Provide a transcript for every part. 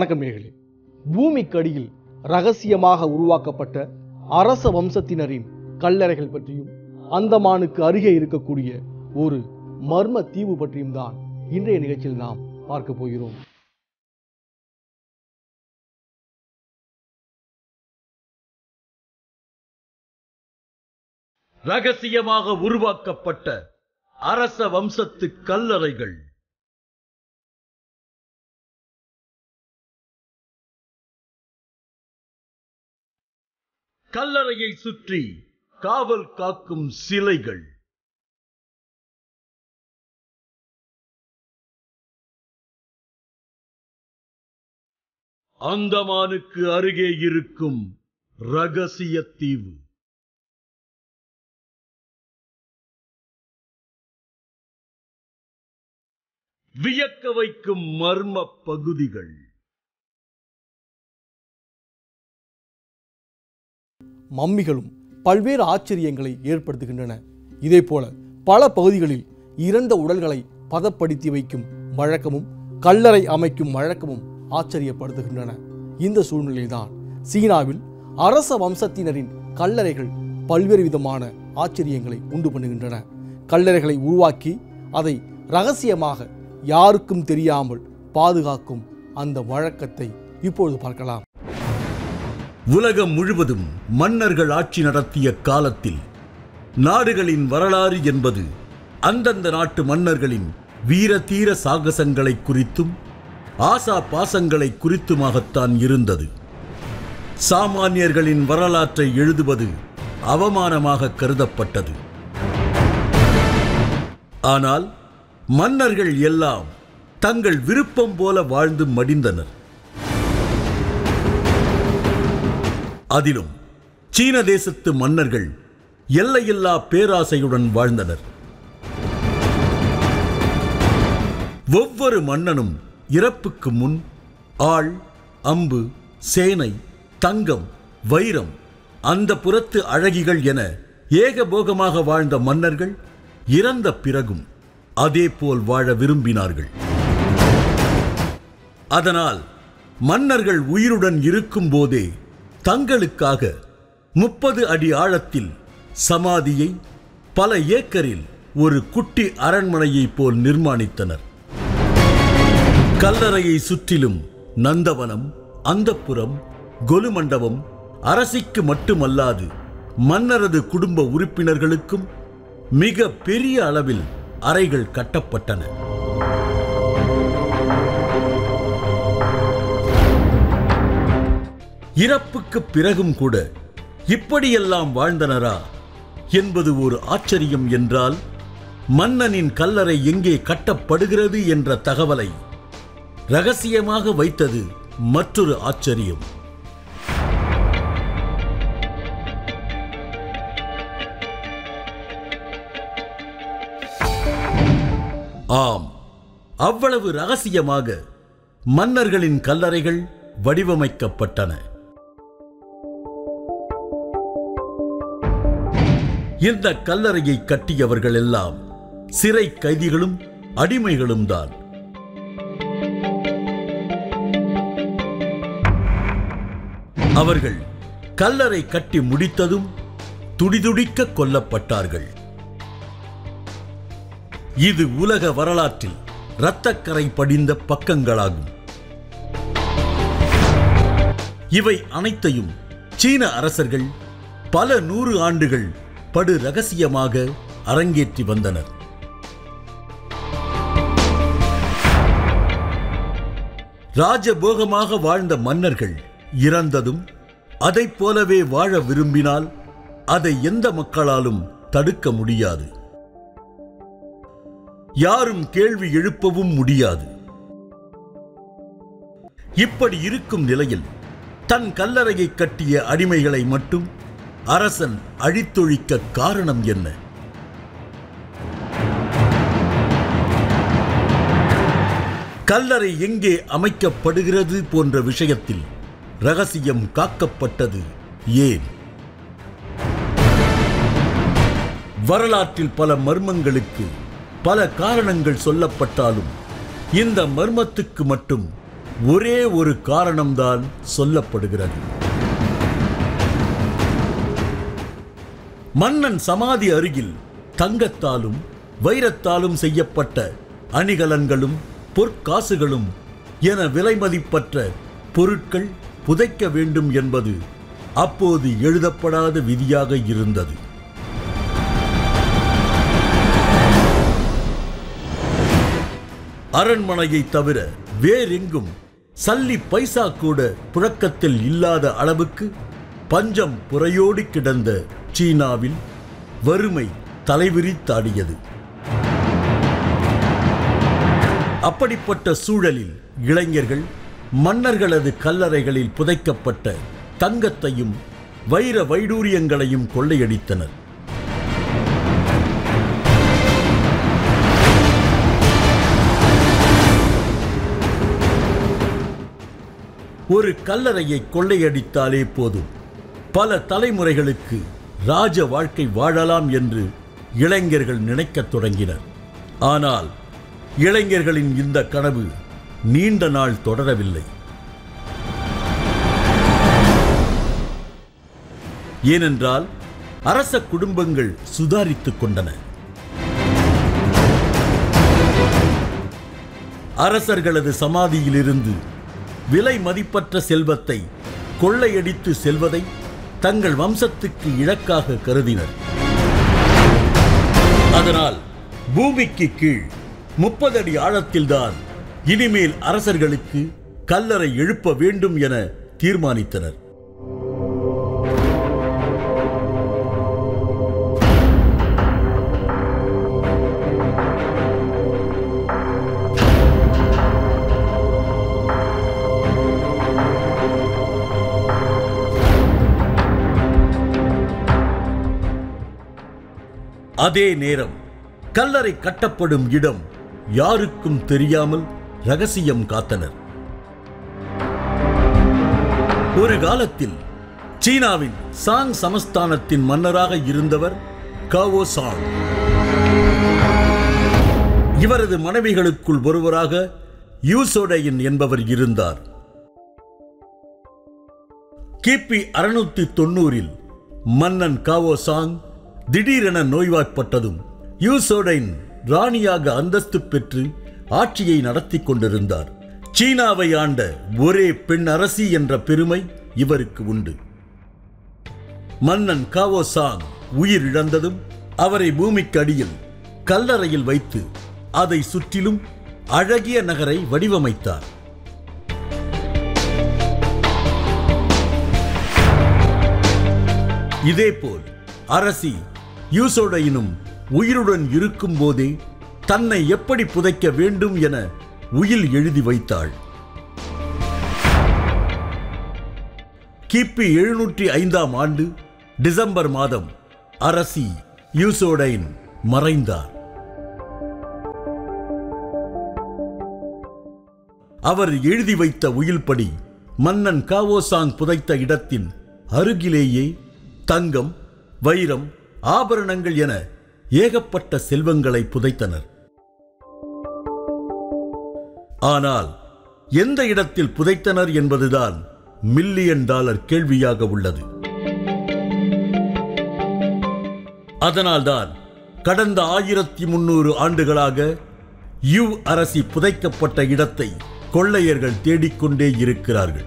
வணக்கம் நேர்களே பூமிக்கடியில் ரகசியமாக உருவாக்கப்பட்ட அரச வம்சத்தினரின் கல்லறைகள் பற்றியும் அந்தமானுக்கு அருகே இருக்கக்கூடிய ஒரு மர்ம தீவு பற்றியும் தான் இன்றைய நிகழ்ச்சியில் நாம் பார்க்க போகிறோம் ரகசியமாக உருவாக்கப்பட்ட அரச வம்சத்து கல்லறைகள் கல்லறையை சுற்றி காவல் காக்கும் சிலைகள் அந்தமானுக்கு அருகே இருக்கும் ரகசிய தீவு வியக்க வைக்கும் மர்ம பகுதிகள் மம்மிகளும் பல்வேறு ஆச்சரியங்களை ஏற்படுத்துகின்றன இதேபோல பல பகுதிகளில் இறந்த உடல்களை பதப்படுத்தி வைக்கும் வழக்கமும் கல்லறை அமைக்கும் வழக்கமும் ஆச்சரியப்படுத்துகின்றன இந்த சூழ்நிலையில்தான் சீனாவில் அரச வம்சத்தினரின் கல்லறைகள் பல்வேறு விதமான ஆச்சரியங்களை உண்டு பண்ணுகின்றன கல்லறைகளை உருவாக்கி அதை ரகசியமாக யாருக்கும் தெரியாமல் பாதுகாக்கும் அந்த வழக்கத்தை இப்பொழுது பார்க்கலாம் உலகம் முழுவதும் மன்னர்கள் ஆட்சி நடத்திய காலத்தில் நாடுகளின் வரலாறு என்பது அந்தந்த நாட்டு மன்னர்களின் வீர தீர சாகசங்களை குறித்தும் ஆசா பாசங்களை குறித்துமாகத்தான் இருந்தது சாமானியர்களின் வரலாற்றை எழுதுவது அவமானமாக கருதப்பட்டது ஆனால் மன்னர்கள் எல்லாம் தங்கள் விருப்பம் போல வாழ்ந்து மடிந்தனர் அதிலும் சீன தேசத்து மன்னர்கள் எல்லையில்லா பேராசையுடன் வாழ்ந்தனர் ஒவ்வொரு மன்னனும் இறப்புக்கு முன் ஆள் அம்பு சேனை தங்கம் வைரம் அந்த புறத்து அழகிகள் என ஏகபோகமாக வாழ்ந்த மன்னர்கள் இறந்த பிறகும் அதேபோல் வாழ விரும்பினார்கள் அதனால் மன்னர்கள் உயிருடன் இருக்கும்போதே தங்களுக்காக முப்பது அடி ஆழத்தில் சமாதியை பல ஏக்கரில் ஒரு குட்டி அரண்மனையைப் போல் நிர்மாணித்தனர் கல்லறையை சுற்றிலும் நந்தவனம் அந்தப்புறம் கொலு மண்டபம் அரசிக்கு மட்டுமல்லாது மன்னரது குடும்ப உறுப்பினர்களுக்கும் மிக பெரிய அளவில் அறைகள் கட்டப்பட்டன இறப்புக்கு பிறகும் கூட இப்படியெல்லாம் வாழ்ந்தனரா என்பது ஒரு ஆச்சரியம் என்றால் மன்னனின் கல்லறை எங்கே கட்டப்படுகிறது என்ற தகவலை ரகசியமாக வைத்தது மற்றொரு ஆச்சரியம் ஆம் அவ்வளவு ரகசியமாக மன்னர்களின் கல்லறைகள் வடிவமைக்கப்பட்டன இந்த கல்லறையை கட்டியவர்கள் எல்லாம் சிறை கைதிகளும் அடிமைகளும் தான் அவர்கள் கல்லறை கட்டி முடித்ததும் துடிதுடிக்க கொல்லப்பட்டார்கள் இது உலக வரலாற்றில் இரத்தக்கரை படிந்த பக்கங்களாகும் இவை அனைத்தையும் சீன அரசர்கள் பல நூறு ஆண்டுகள் படு ரகசியமாக அரங்கேற்றி வந்தனர் ராஜபோகமாக வாழ்ந்த மன்னர்கள் இறந்ததும் அதைப் போலவே வாழ விரும்பினால் அதை எந்த மக்களாலும் தடுக்க முடியாது யாரும் கேள்வி எழுப்பவும் முடியாது இப்படி இருக்கும் நிலையில் தன் கல்லறையை கட்டிய அடிமைகளை மட்டும் அரசன் அழித்தொழிக்க காரணம் என்ன கல்லறை எங்கே அமைக்கப்படுகிறது போன்ற விஷயத்தில் ரகசியம் காக்கப்பட்டது ஏன் வரலாற்றில் பல மர்மங்களுக்கு பல காரணங்கள் சொல்லப்பட்டாலும் இந்த மர்மத்துக்கு மட்டும் ஒரே ஒரு காரணம்தான் சொல்லப்படுகிறது மன்னன் சமாதி அருகில் தங்கத்தாலும் வைரத்தாலும் செய்யப்பட்ட அணிகலன்களும் பொற்காசுகளும் என விலைமதிப்பற்ற பொருட்கள் புதைக்க வேண்டும் என்பது அப்போது எழுதப்படாத விதியாக இருந்தது அரண்மனையை தவிர வேறெங்கும் சல்லி பைசா கூட புழக்கத்தில் இல்லாத அளவுக்கு பஞ்சம் புறையோடி கிடந்த சீனாவில் வறுமை தலைவிரித்தாடியது அப்படிப்பட்ட சூழலில் இளைஞர்கள் மன்னர்களது கல்லறைகளில் புதைக்கப்பட்ட தங்கத்தையும் வைர வைடூரியங்களையும் கொள்ளையடித்தனர் ஒரு கல்லறையை கொள்ளையடித்தாலே போதும் பல தலைமுறைகளுக்கு ராஜ வாழ்க்கை வாழலாம் என்று இளைஞர்கள் நினைக்கத் தொடங்கினர் ஆனால் இளைஞர்களின் இந்த கனவு நீண்ட நாள் தொடரவில்லை ஏனென்றால் அரச குடும்பங்கள் சுதாரித்துக் கொண்டன அரசர்களது சமாதியிலிருந்து விலை மதிப்பற்ற செல்வத்தை கொள்ளையடித்து செல்வதை தங்கள் வம்சத்துக்கு இலக்காக கருதினர் அதனால் பூமிக்கு கீழ் முப்பது அடி ஆழத்தில்தான் இனிமேல் அரசர்களுக்கு கல்லறை எழுப்ப வேண்டும் என தீர்மானித்தனர் அதே நேரம் கல்லறை கட்டப்படும் இடம் யாருக்கும் தெரியாமல் ரகசியம் காத்தனர் ஒரு காலத்தில் சீனாவின் சாங் சமஸ்தானத்தின் மன்னராக இருந்தவர் காவோ சாங் இவரது மனைவிகளுக்குள் ஒருவராக யூசோடையின் என்பவர் இருந்தார் கிபி அறுநூத்தி தொண்ணூறில் மன்னன் காவோ சாங் திடீரென நோய்வாய்ப்பட்டதும் யூசோடைன் ராணியாக அந்தஸ்து பெற்று ஆட்சியை நடத்தி கொண்டிருந்தார் சீனாவை ஆண்ட ஒரே பெண் அரசி என்ற பெருமை இவருக்கு உண்டு மன்னன் காவோ சாங் உயிரிழந்ததும் அவரை பூமிக்கு அடியில் கல்லறையில் வைத்து அதை சுற்றிலும் அழகிய நகரை வடிவமைத்தார் இதேபோல் அரசி யூசோடையினும் உயிருடன் இருக்கும் போதே தன்னை எப்படி புதைக்க வேண்டும் என உயில் எழுதி வைத்தாள் கிபி எழுநூற்றி ஐந்தாம் ஆண்டு டிசம்பர் மாதம் அரசி யூசோடைன் மறைந்தார் அவர் எழுதி வைத்த உயில்படி மன்னன் காவோசாங் புதைத்த இடத்தின் அருகிலேயே தங்கம் வைரம் ஆபரணங்கள் என ஏகப்பட்ட செல்வங்களை புதைத்தனர் ஆனால் எந்த இடத்தில் புதைத்தனர் என்பதுதான் மில்லியன் டாலர் கேள்வியாக உள்ளது அதனால்தான் கடந்த ஆயிரத்தி முன்னூறு ஆண்டுகளாக யூ அரசி புதைக்கப்பட்ட இடத்தை கொள்ளையர்கள் தேடிக்கொண்டே இருக்கிறார்கள்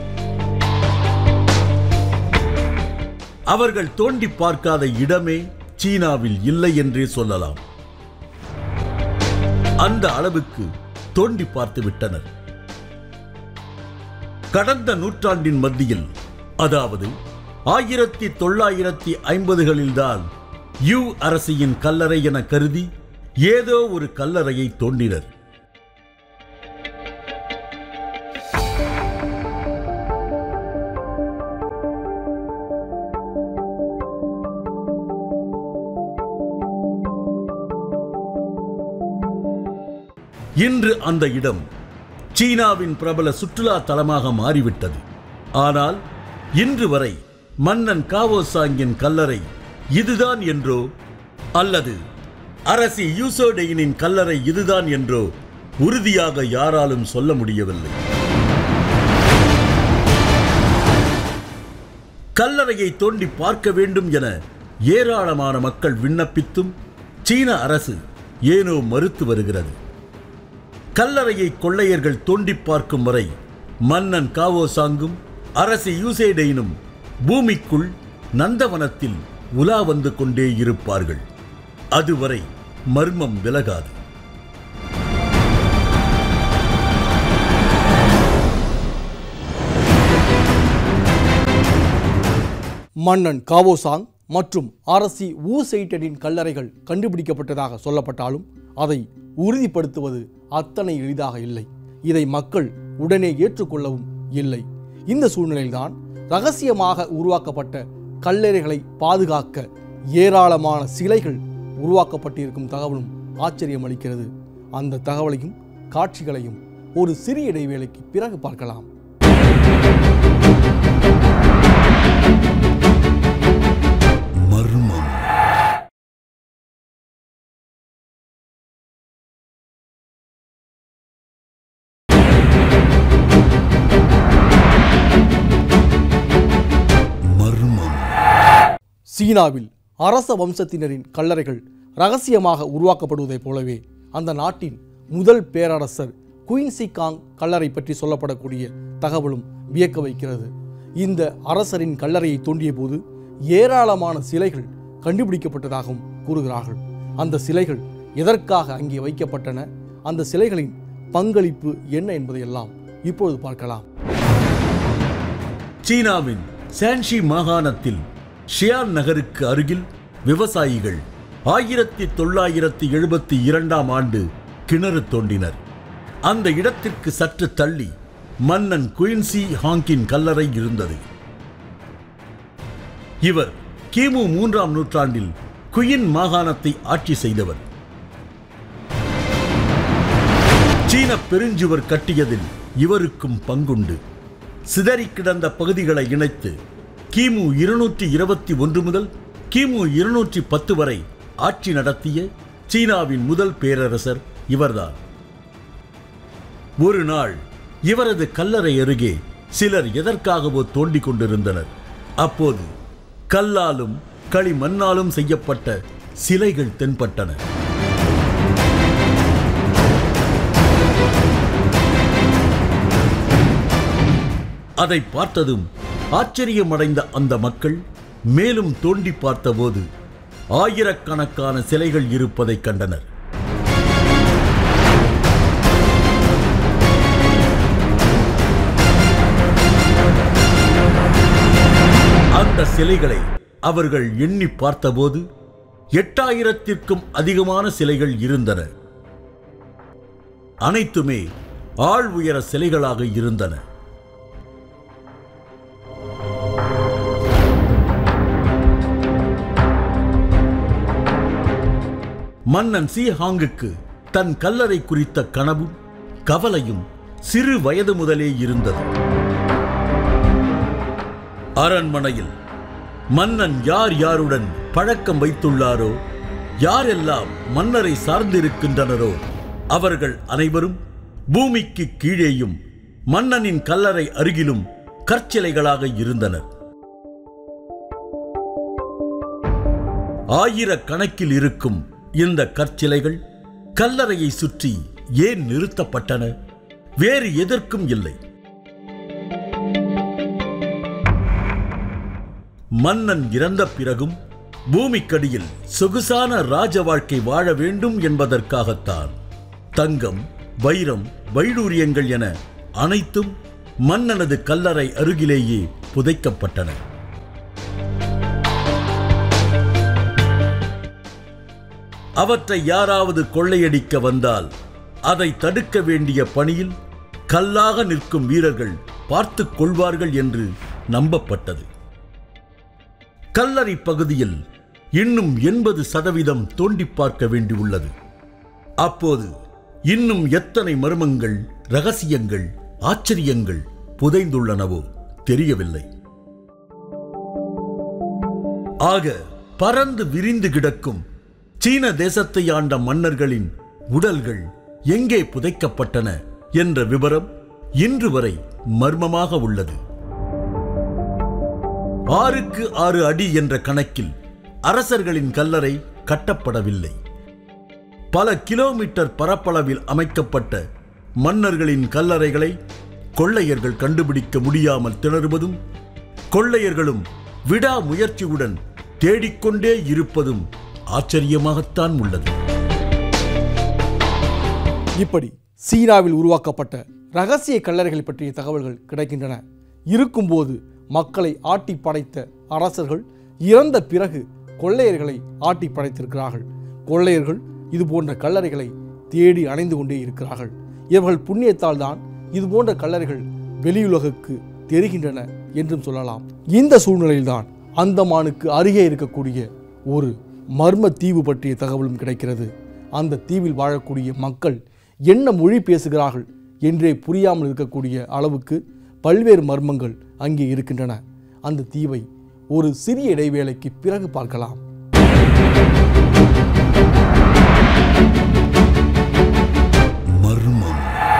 அவர்கள் தோண்டி பார்க்காத இடமே சீனாவில் இல்லை என்றே சொல்லலாம் அந்த அளவுக்கு தோண்டி பார்த்து விட்டனர் கடந்த நூற்றாண்டின் மத்தியில் அதாவது ஆயிரத்தி தொள்ளாயிரத்தி ஐம்பதுகளில்தான் யூ அரசியின் கல்லறை என கருதி ஏதோ ஒரு கல்லறையை தோண்டினர் இன்று அந்த இடம் சீனாவின் பிரபல சுற்றுலா தலமாக மாறிவிட்டது ஆனால் இன்று வரை மன்னன் காவோசாங்கின் கல்லறை இதுதான் என்றோ அல்லது அரசி யூசோடெயினின் கல்லறை இதுதான் என்றோ உறுதியாக யாராலும் சொல்ல முடியவில்லை கல்லறையை தோண்டி பார்க்க வேண்டும் என ஏராளமான மக்கள் விண்ணப்பித்தும் சீன அரசு ஏனோ மறுத்து வருகிறது கல்லறையை கொள்ளையர்கள் தோண்டி பார்க்கும் வரை மன்னன் காவோசாங்கும் அரசி யூசேடெயினும் பூமிக்குள் நந்தவனத்தில் உலா வந்து கொண்டே இருப்பார்கள் அதுவரை மர்மம் விலகாது மன்னன் காவோசாங் மற்றும் அரசி ஊ செய்டனின் கல்லறைகள் கண்டுபிடிக்கப்பட்டதாக சொல்லப்பட்டாலும் அதை உறுதிப்படுத்துவது அத்தனை எளிதாக இல்லை இதை மக்கள் உடனே ஏற்றுக்கொள்ளவும் இல்லை இந்த சூழ்நிலையில்தான் ரகசியமாக உருவாக்கப்பட்ட கல்லறைகளை பாதுகாக்க ஏராளமான சிலைகள் உருவாக்கப்பட்டிருக்கும் தகவலும் ஆச்சரியம் அளிக்கிறது அந்த தகவலையும் காட்சிகளையும் ஒரு சிறிய இடைவேளைக்கு பிறகு பார்க்கலாம் மர்மம் மர்மம் சீனாவில் அரச வம்சத்தினரின் கல்லறைகள் ரகசியமாக உருவாக்கப்படுவதைப் போலவே அந்த நாட்டின் முதல் பேரரசர் குயின்சி காங் கல்லறை பற்றி சொல்லப்படக்கூடிய தகவலும் வியக்க வைக்கிறது இந்த அரசரின் கல்லறையை தோண்டிய போது ஏராளமான சிலைகள் கண்டுபிடிக்கப்பட்டதாகவும் கூறுகிறார்கள் அந்த சிலைகள் எதற்காக அங்கே வைக்கப்பட்டன அந்த சிலைகளின் பங்களிப்பு என்ன என்பதையெல்லாம் இப்பொழுது பார்க்கலாம் சீனாவின் சான்ஷி மாகாணத்தில் ஷியான் நகருக்கு அருகில் விவசாயிகள் ஆயிரத்தி தொள்ளாயிரத்தி எழுபத்தி இரண்டாம் ஆண்டு கிணறு தோண்டினர் அந்த இடத்திற்கு சற்று தள்ளி மன்னன் குயின்சி ஹாங்கின் கல்லறை இருந்தது இவர் கிமு மூன்றாம் நூற்றாண்டில் குயின் மாகாணத்தை ஆட்சி செய்தவர் சீன பெருஞ்சுவர் கட்டியதில் இவருக்கும் பங்குண்டு சிதறி கிடந்த பகுதிகளை இணைத்து கிமு இருநூற்றி இருபத்தி ஒன்று முதல் கிமு இருநூற்றி பத்து வரை ஆட்சி நடத்திய சீனாவின் முதல் பேரரசர் இவர்தான் ஒரு நாள் இவரது கல்லறை அருகே சிலர் எதற்காகவோ தோண்டிக் கொண்டிருந்தனர் அப்போது கல்லாலும் களிமண்ணாலும் செய்யப்பட்ட சிலைகள் தென்பட்டன அதை பார்த்ததும் ஆச்சரியமடைந்த அந்த மக்கள் மேலும் தோண்டி பார்த்தபோது ஆயிரக்கணக்கான சிலைகள் இருப்பதைக் கண்டனர் அந்த சிலைகளை அவர்கள் எண்ணி பார்த்தபோது எட்டாயிரத்திற்கும் அதிகமான சிலைகள் இருந்தன அனைத்துமே ஆள் உயர சிலைகளாக இருந்தன மன்னன் சி ஹாங்குக்கு தன் கல்லறை குறித்த கனவும் கவலையும் சிறு வயது முதலே இருந்தது அரண்மனையில் மன்னன் யார் யாருடன் பழக்கம் வைத்துள்ளாரோ யாரெல்லாம் மன்னரை சார்ந்திருக்கின்றனரோ அவர்கள் அனைவரும் பூமிக்கு கீழேயும் மன்னனின் கல்லறை அருகிலும் கற்சிலைகளாக இருந்தனர் ஆயிரக்கணக்கில் இருக்கும் இந்த கற்சிலைகள் கல்லறையை சுற்றி ஏன் நிறுத்தப்பட்டன வேறு எதற்கும் இல்லை மன்னன் இறந்த பிறகும் பூமிக்கடியில் சொகுசான ராஜ வாழ்க்கை வாழ வேண்டும் என்பதற்காகத்தான் தங்கம் வைரம் வைடூரியங்கள் என அனைத்தும் மன்னனது கல்லறை அருகிலேயே புதைக்கப்பட்டன அவற்றை யாராவது கொள்ளையடிக்க வந்தால் அதை தடுக்க வேண்டிய பணியில் கல்லாக நிற்கும் வீரர்கள் பார்த்துக் கொள்வார்கள் என்று நம்பப்பட்டது கல்லறை பகுதியில் இன்னும் எண்பது சதவீதம் தோண்டி பார்க்க வேண்டியுள்ளது அப்போது இன்னும் எத்தனை மர்மங்கள் ரகசியங்கள் ஆச்சரியங்கள் புதைந்துள்ளனவோ தெரியவில்லை ஆக பறந்து விரிந்து கிடக்கும் சீன தேசத்தை ஆண்ட மன்னர்களின் உடல்கள் எங்கே புதைக்கப்பட்டன என்ற விவரம் இன்று வரை மர்மமாக உள்ளது ஆறுக்கு ஆறு அடி என்ற கணக்கில் அரசர்களின் கல்லறை கட்டப்படவில்லை பல கிலோமீட்டர் பரப்பளவில் அமைக்கப்பட்ட மன்னர்களின் கல்லறைகளை கொள்ளையர்கள் கண்டுபிடிக்க முடியாமல் திணறுவதும் கொள்ளையர்களும் விடா முயற்சியுடன் தேடிக்கொண்டே இருப்பதும் ஆச்சரியமாகத்தான் உள்ளது இப்படி சீனாவில் உருவாக்கப்பட்ட ரகசிய கல்லறைகள் பற்றிய தகவல்கள் கிடைக்கின்றன இருக்கும்போது மக்களை ஆட்டி படைத்த அரசர்கள் இறந்த பிறகு கொள்ளையர்களை ஆட்டி படைத்திருக்கிறார்கள் கொள்ளையர்கள் இது போன்ற கல்லறைகளை தேடி அணைந்து கொண்டே இருக்கிறார்கள் இவர்கள் புண்ணியத்தால் தான் இது போன்ற கல்லறைகள் வெளியுலகுக்கு தெரிகின்றன என்றும் சொல்லலாம் இந்த சூழ்நிலையில்தான் அந்தமானுக்கு அருகே இருக்கக்கூடிய ஒரு மர்ம தீவு பற்றிய தகவலும் கிடைக்கிறது அந்த தீவில் வாழக்கூடிய மக்கள் என்ன மொழி பேசுகிறார்கள் என்றே புரியாமல் இருக்கக்கூடிய அளவுக்கு பல்வேறு மர்மங்கள் அங்கே இருக்கின்றன அந்த தீவை ஒரு சிறிய இடைவேளைக்கு பிறகு பார்க்கலாம் மர்மம்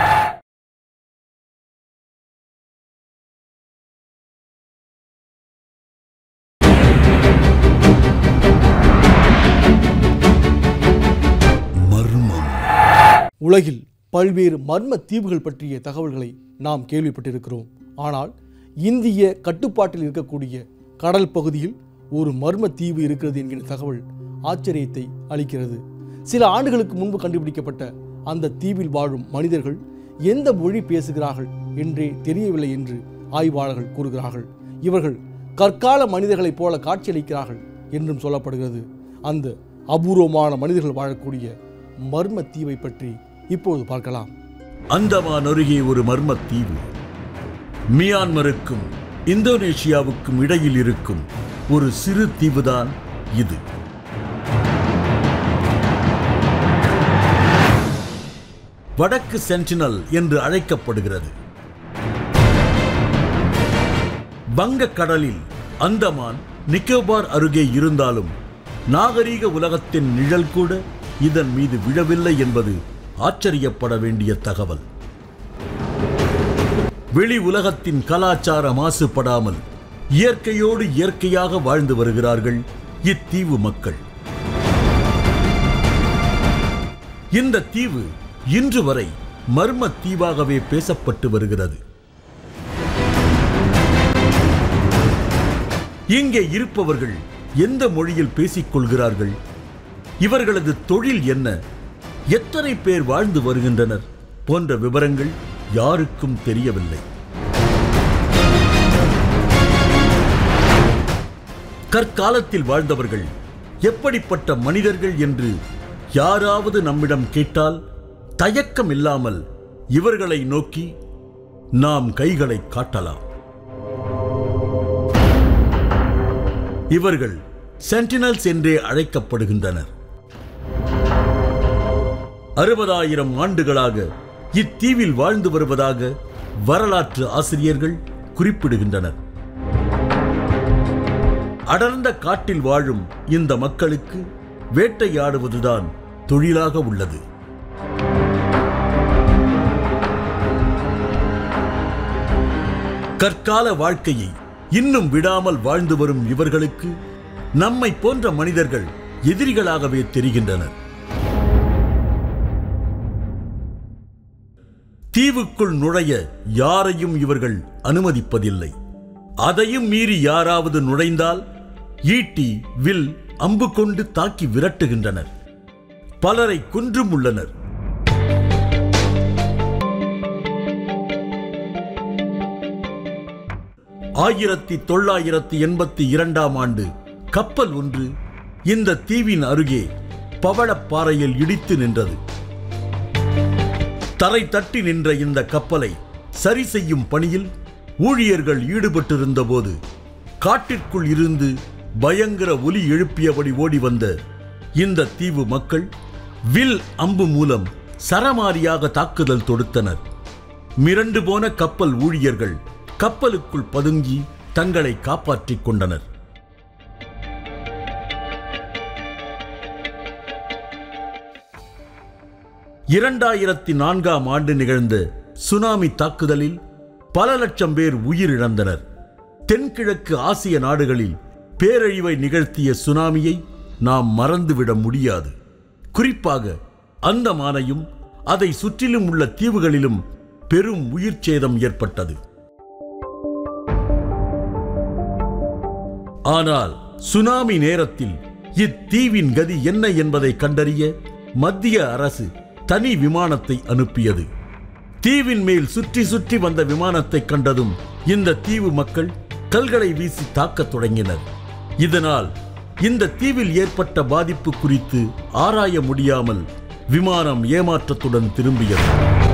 மர்மம் உலகில் பல்வேறு மர்ம தீவுகள் பற்றிய தகவல்களை நாம் கேள்விப்பட்டிருக்கிறோம் ஆனால் இந்திய கட்டுப்பாட்டில் இருக்கக்கூடிய கடல் பகுதியில் ஒரு மர்ம தீவு இருக்கிறது என்கிற தகவல் ஆச்சரியத்தை அளிக்கிறது சில ஆண்டுகளுக்கு முன்பு கண்டுபிடிக்கப்பட்ட அந்த தீவில் வாழும் மனிதர்கள் எந்த மொழி பேசுகிறார்கள் என்றே தெரியவில்லை என்று ஆய்வாளர்கள் கூறுகிறார்கள் இவர்கள் கற்கால மனிதர்களைப் போல காட்சியளிக்கிறார்கள் என்றும் சொல்லப்படுகிறது அந்த அபூர்வமான மனிதர்கள் வாழக்கூடிய மர்ம தீவை பற்றி இப்போது பார்க்கலாம் அந்தமான் அருகே ஒரு மர்மத் தீவு மியான்மருக்கும் இந்தோனேஷியாவுக்கும் இடையில் இருக்கும் ஒரு சிறு தீவுதான் இது வடக்கு சென்டினல் என்று அழைக்கப்படுகிறது வங்கக்கடலில் அந்தமான் நிக்கோபார் அருகே இருந்தாலும் நாகரீக உலகத்தின் நிழல் கூட இதன் மீது விழவில்லை என்பது ஆச்சரியப்பட வேண்டிய தகவல் வெளி உலகத்தின் கலாச்சார மாசுபடாமல் இயற்கையோடு இயற்கையாக வாழ்ந்து வருகிறார்கள் இத்தீவு மக்கள் இந்த தீவு இன்று வரை மர்ம தீவாகவே பேசப்பட்டு வருகிறது இங்கே இருப்பவர்கள் எந்த மொழியில் பேசிக் கொள்கிறார்கள் இவர்களது தொழில் என்ன எத்தனை பேர் வாழ்ந்து வருகின்றனர் போன்ற விவரங்கள் யாருக்கும் தெரியவில்லை கற்காலத்தில் வாழ்ந்தவர்கள் எப்படிப்பட்ட மனிதர்கள் என்று யாராவது நம்மிடம் கேட்டால் தயக்கம் இல்லாமல் இவர்களை நோக்கி நாம் கைகளை காட்டலாம் இவர்கள் சென்டினல்ஸ் என்றே அழைக்கப்படுகின்றனர் அறுபதாயிரம் ஆண்டுகளாக இத்தீவில் வாழ்ந்து வருவதாக வரலாற்று ஆசிரியர்கள் குறிப்பிடுகின்றனர் அடர்ந்த காட்டில் வாழும் இந்த மக்களுக்கு வேட்டையாடுவதுதான் தொழிலாக உள்ளது கற்கால வாழ்க்கையை இன்னும் விடாமல் வாழ்ந்து வரும் இவர்களுக்கு நம்மை போன்ற மனிதர்கள் எதிரிகளாகவே தெரிகின்றனர் தீவுக்குள் நுழைய யாரையும் இவர்கள் அனுமதிப்பதில்லை அதையும் மீறி யாராவது நுழைந்தால் ஈட்டி வில் அம்பு கொண்டு தாக்கி விரட்டுகின்றனர் பலரை கொன்றும் உள்ளனர் ஆயிரத்தி தொள்ளாயிரத்தி எண்பத்தி இரண்டாம் ஆண்டு கப்பல் ஒன்று இந்த தீவின் அருகே பவளப்பாறையில் இடித்து நின்றது தரை தட்டி நின்ற இந்த கப்பலை சரி செய்யும் பணியில் ஊழியர்கள் ஈடுபட்டிருந்த போது காட்டிற்குள் இருந்து பயங்கர ஒலி எழுப்பியபடி ஓடி வந்த இந்த தீவு மக்கள் வில் அம்பு மூலம் சரமாரியாக தாக்குதல் தொடுத்தனர் மிரண்டு போன கப்பல் ஊழியர்கள் கப்பலுக்குள் பதுங்கி தங்களை காப்பாற்றிக் கொண்டனர் இரண்டாயிரத்தி நான்காம் ஆண்டு நிகழ்ந்த சுனாமி தாக்குதலில் பல லட்சம் பேர் உயிரிழந்தனர் தென்கிழக்கு ஆசிய நாடுகளில் பேரழிவை நிகழ்த்திய சுனாமியை நாம் மறந்துவிட முடியாது குறிப்பாக அந்தமானையும் அதை சுற்றிலும் உள்ள தீவுகளிலும் பெரும் உயிர் சேதம் ஏற்பட்டது ஆனால் சுனாமி நேரத்தில் இத்தீவின் கதி என்ன என்பதை கண்டறிய மத்திய அரசு தனி விமானத்தை அனுப்பியது தீவின் மேல் சுற்றி சுற்றி வந்த விமானத்தை கண்டதும் இந்த தீவு மக்கள் கல்களை வீசி தாக்கத் தொடங்கினர் இதனால் இந்த தீவில் ஏற்பட்ட பாதிப்பு குறித்து ஆராய முடியாமல் விமானம் ஏமாற்றத்துடன் திரும்பியது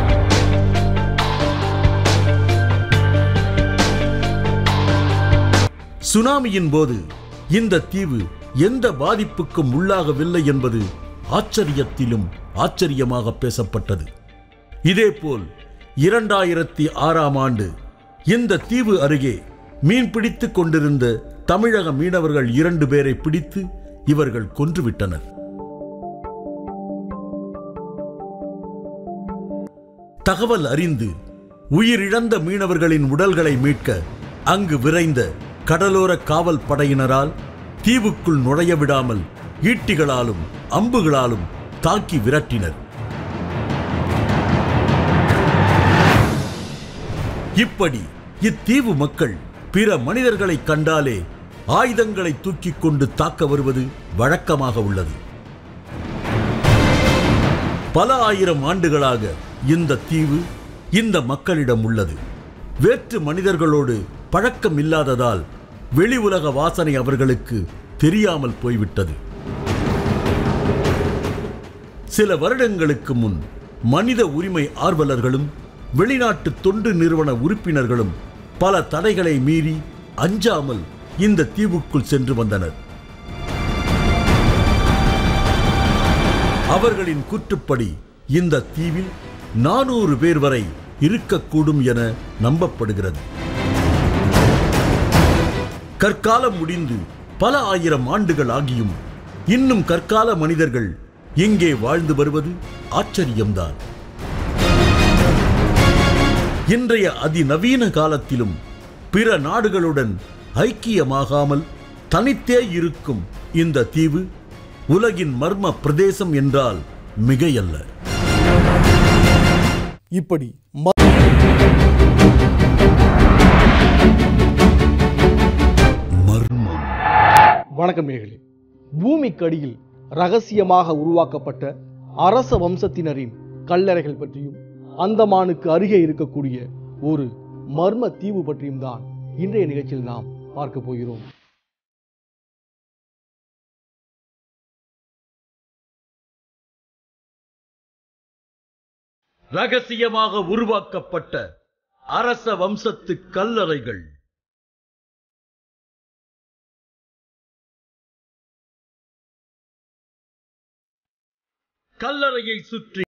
சுனாமியின் போது இந்த தீவு எந்த பாதிப்புக்கும் உள்ளாகவில்லை என்பது ஆச்சரியத்திலும் ஆச்சரியமாக பேசப்பட்டது இதேபோல் இரண்டாயிரத்தி ஆறாம் ஆண்டு இந்த தீவு அருகே மீன் பிடித்துக் கொண்டிருந்த தமிழக மீனவர்கள் இரண்டு பேரை பிடித்து இவர்கள் கொன்றுவிட்டனர் தகவல் அறிந்து உயிரிழந்த மீனவர்களின் உடல்களை மீட்க அங்கு விரைந்த கடலோர காவல் படையினரால் தீவுக்குள் நுழைய விடாமல் ஈட்டிகளாலும் அம்புகளாலும் தாக்கி விரட்டினர் இப்படி இத்தீவு மக்கள் பிற மனிதர்களை கண்டாலே ஆயுதங்களை தூக்கிக் கொண்டு தாக்க வருவது வழக்கமாக உள்ளது பல ஆயிரம் ஆண்டுகளாக இந்த தீவு இந்த மக்களிடம் உள்ளது வேற்று மனிதர்களோடு பழக்கம் இல்லாததால் வெளி உலக வாசனை அவர்களுக்கு தெரியாமல் போய்விட்டது சில வருடங்களுக்கு முன் மனித உரிமை ஆர்வலர்களும் வெளிநாட்டு தொண்டு நிறுவன உறுப்பினர்களும் பல தடைகளை மீறி அஞ்சாமல் இந்த தீவுக்குள் சென்று வந்தனர் அவர்களின் கூற்றுப்படி இந்த தீவில் நானூறு பேர் வரை இருக்கக்கூடும் என நம்பப்படுகிறது கற்காலம் முடிந்து பல ஆயிரம் ஆண்டுகள் ஆகியும் இன்னும் கற்கால மனிதர்கள் இங்கே வாழ்ந்து வருவது ஆச்சரியம்தான் இன்றைய அதிநவீன காலத்திலும் பிற நாடுகளுடன் ஐக்கியமாகாமல் தனித்தே இருக்கும் இந்த தீவு உலகின் மர்ம பிரதேசம் என்றால் மிகையல்ல இப்படி ம- மர்மம் வணக்கம் நேர்களே பூமிக்கடியில் ரகசியமாக உருவாக்கப்பட்ட அரச வம்சத்தினரின் கல்லறைகள் பற்றியும் அந்தமானுக்கு அருகே இருக்கக்கூடிய ஒரு மர்ம தீவு பற்றியும் தான் இன்றைய நிகழ்ச்சியில் நாம் பார்க்க போகிறோம் ரகசியமாக உருவாக்கப்பட்ட அரச வம்சத்து கல்லறைகள் கல்லறையை சுற்றி